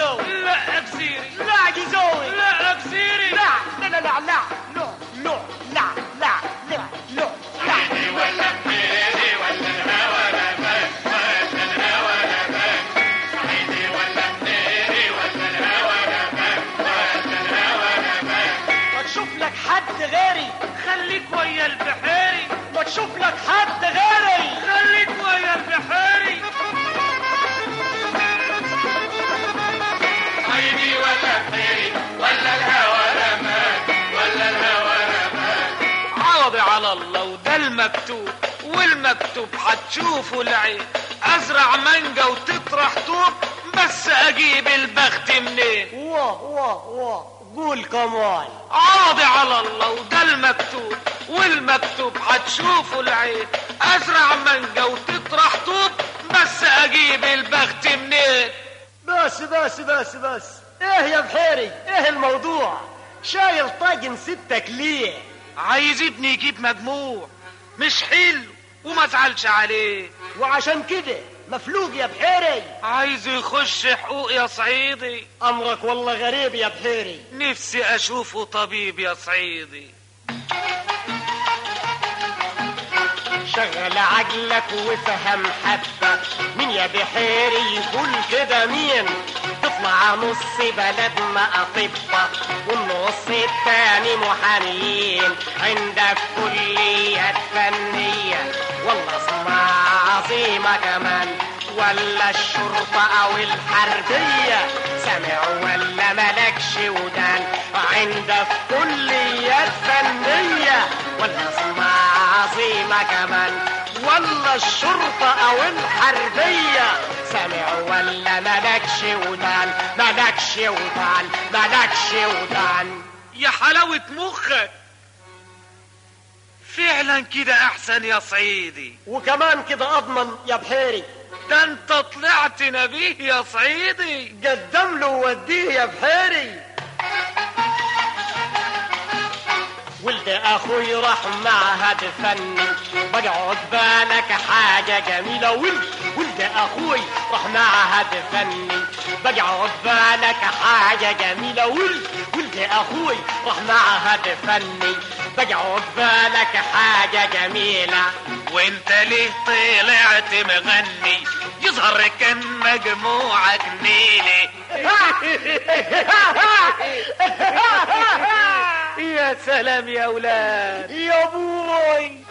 جزوي لا اكسيري لا جزوي لا اكسيري لا لا لا لا لا لا لا لا لا لا لا لا ما تشوف لك حد غيري خليك ويا البحيري ما تشوف لك حد غيري خليك ويا البحيري عيني ولا بحيري ولا الهوى رماك ولا الهوى رماك عوضي على الله وده المكتوب والمكتوب هتشوفه العين ازرع مانجا وتطرح طوب بس اجيب البخت منين واه واه واه قول كمان عاضي على الله وده المكتوب والمكتوب هتشوفه العين ازرع مانجا وتطرح طوب بس اجيب البخت منين بس بس بس بس ايه يا بحيري ايه الموضوع شايل طاجن ستك ليه عايز ابني يجيب مجموع مش حلو وما زعلش عليه وعشان كده مفلوق يا بحيري عايز يخش حقوق يا صعيدي امرك والله غريب يا بحيري نفسي اشوفه طبيب يا صعيدي شغل عقلك وفهم حبة مين يا بحيري يقول كده مين تطلع نص بلدنا أطباء والنص التاني محاميين عندك كليات فنية والله صناعة عظيمة كمان ولا الشرطة أو الحربية سامع ولا ملكش ودان عندك كليات فنية ولا صناعة عظيمة كمان ولا الشرطة أو الحربية سامع ولا ملكش ودان ملكش ودان ملكش ودان يا حلاوة مخك فعلا كده احسن يا صعيدي وكمان كده أضمن يا بحيري ده انت طلعت نبيه يا صعيدي قدم له ووديه يا بحيري ولد اخوي راح معهد فني بقعد بالك حاجة جميلة ولد ولد اخوي راح معهد فني بقعد بالك حاجة جميلة ولد ولد اخوي راح معهد فني بقعد بالك حاجة جميلة وانت ليه طلعت مغني يظهر كان مجموعك نيلي يا سلام يا اولاد يا بوي